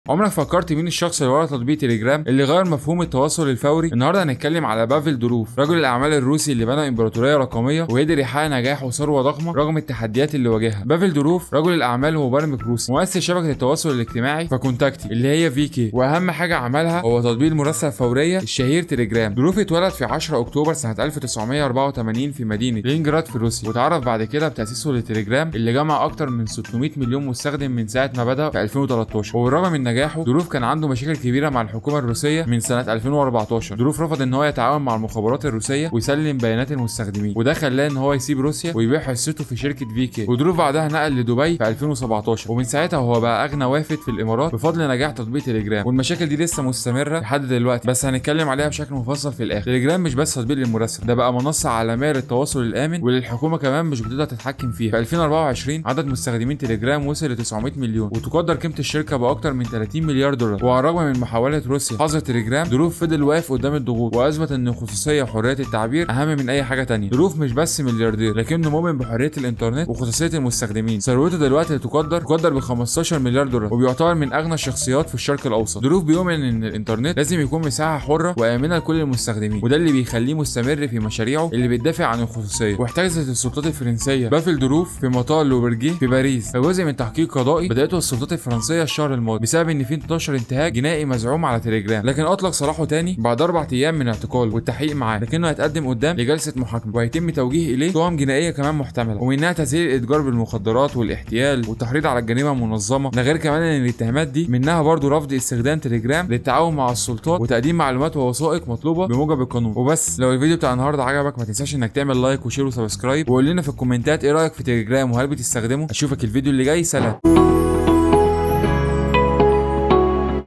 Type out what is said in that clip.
عمرك فكرت مين الشخص اللي ورا تطبيق تليجرام اللي غير مفهوم التواصل الفوري النهارده هنتكلم على بافل دروف رجل الاعمال الروسي اللي بنى امبراطوريه رقميه وقدر يحقق نجاح وثروه ضخمه رغم التحديات اللي واجهها بافل دروف رجل الاعمال ومبرمج روسي مؤسس شبكه التواصل الاجتماعي فكونتاكتي اللي هي في كي واهم حاجه عملها هو تطبيق المراسله الفوريه الشهير تليجرام دروف اتولد في 10 اكتوبر سنه 1984 في مدينه لينجراد في روسيا وتعرف بعد كده بتاسيسه لتليجرام اللي جمع اكتر من 600 مليون مستخدم من ساعه ما بدا في 2013 وبالرغم من نجاحه دروف كان عنده مشاكل كبيره مع الحكومه الروسيه من سنه 2014 دروف رفض ان هو يتعاون مع المخابرات الروسيه ويسلم بيانات المستخدمين وده خلاه ان هو يسيب روسيا ويبيع حصته في شركه في كي ودروف بعدها نقل لدبي في 2017 ومن ساعتها هو بقى اغنى وافد في الامارات بفضل نجاح تطبيق تليجرام والمشاكل دي لسه مستمره لحد دلوقتي بس هنتكلم عليها بشكل مفصل في الاخر تليجرام مش بس تطبيق للمراسله ده بقى منصه عالميه للتواصل الامن واللي الحكومه كمان مش بتقدر تتحكم فيها في 2024 عدد مستخدمين تليجرام وصل ل 900 مليون وتقدر قيمه الشركه باكتر من 30 مليار دولار وعلى الرغم من محاوله روسيا حظر تليجرام دروف فضل واقف قدام الضغوط واثبت ان الخصوصيه وحريه التعبير اهم من اي حاجه تانية دروف مش بس ملياردير لكنه مؤمن بحريه الانترنت وخصوصيه المستخدمين ثروته دلوقتي تقدر تقدر ب 15 مليار دولار وبيعتبر من اغنى الشخصيات في الشرق الاوسط دروف بيؤمن ان الانترنت لازم يكون مساحه حره وامنه لكل المستخدمين وده اللي بيخليه مستمر في مشاريعه اللي بتدافع عن الخصوصيه واحتجزت السلطات الفرنسيه بافل دروف في مطار لوبرجيه في باريس كجزء من تحقيق قضائي بداته السلطات الفرنسيه الشهر الماضي بسبب ان في 12 انتهاك جنائي مزعوم على تليجرام لكن اطلق صلاحه تاني بعد اربع ايام من اعتقاله والتحقيق معاه لكنه هيتقدم قدام لجلسه محاكمه وهيتم توجيه اليه تهم جنائيه كمان محتمله ومنها تسهيل الاتجار بالمخدرات والاحتيال والتحريض على الجريمه المنظمه ده غير كمان ان الاتهامات دي منها برضه رفض استخدام تليجرام للتعاون مع السلطات وتقديم معلومات ووثائق مطلوبه بموجب القانون وبس لو الفيديو بتاع النهارده عجبك ما تنساش انك تعمل لايك وشير وسبسكرايب وقول لنا في الكومنتات ايه رايك في تليجرام وهل بتستخدمه اشوفك الفيديو اللي جاي سلام